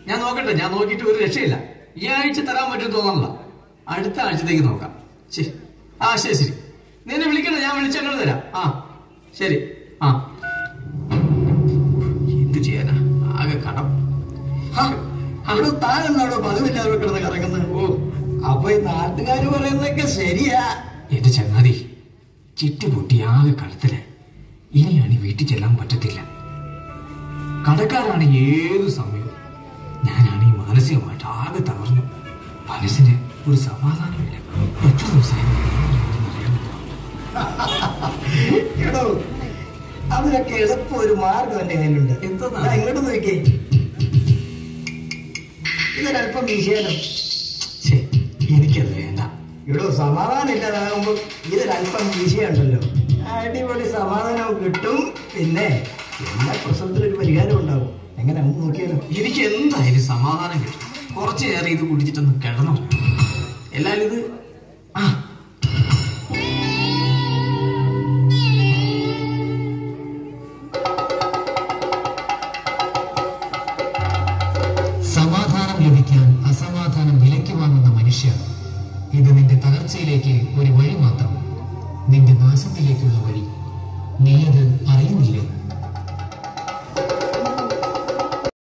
ഞാൻ നോക്കട്ടെ ഞാൻ നോക്കിയിട്ട് ഒരു രക്ഷയില്ല ഈ ആഴ്ച തരാൻ പറ്റും തോന്നല്ല അടുത്ത ആഴ്ചത്തേക്ക് നോക്കാം ശരി ആ ശരി ശരി നീ എന്നെ വിളിക്കണം ഞാൻ വിളിച്ചങ്ങോട്ട് തരാം ആ ശരി ആ എന്ത് ചെയ്യാനാ ആകെ കടം അവിടെ താഴെന്നാടോ പതിവില്ലാതെ കിടന്ന് കറങ്ങുന്നത് ഓ അപ്പൊ ഈ നാട്ടുകാര് പറയുന്നതൊക്കെ ശരിയാ എന്റെ ചങ്ങാതി ചിറ്റുപൊട്ടി ആകെ കടത്തില് ഇനിയാണ് ഈ വീട്ടിൽ ചെല്ലാൻ പറ്റത്തില്ല കടക്കാരാണ് ഏതു സമയവും ഞാനാണ് ഈ മാനസികമായിട്ട് ആകെ തകർന്നു മനസ്സിന് ഒരു സമാധാനമില്ല എത്ര ദിവസമായി എടോ അതിനൊക്കെ എളുപ്പം ഒരു മാർഗം എന്റെ കയ്യിലുണ്ട് എന്തെന്നാ? ദാ ഇങ്ങോട്ട് നോക്കിയേ ഇതൊരല്പം വീശിയാലോ ഛേ, എനിക്കത് വേണ്ട എടോ സമാധാനം ഇല്ലാതാകുമ്പോ ഇതൊരല്പം വീശിയുണ്ടല്ലോ അടിപൊളി സമാധാനം കിട്ടും പിന്നെ എല്ലാ പ്രശ്നത്തിനൊരു പരിഹാരം ഉണ്ടാവും എങ്ങനെ നമുക്ക് നോക്കിയാലോ എനിക്ക് എന്തായാലും സമാധാനം കിട്ടും കുറച്ചു നേരം ഇത് കുടിച്ചിട്ടൊന്ന് കിടന്നു എല്ലാരും ഇത് ആ സമാധാനം ലഭിക്കാൻ അസമാധാനം വിലയ്ക്ക് വാങ്ങുന്ന മനുഷ്യ ഇത് നിന്റെ തകർച്ചയിലേക്ക് ഒരു വഴി മാത്രം നിന്റെ നാശത്തിലേക്കുള്ള വഴി നീ അത് അറിയുന്നില്ലേ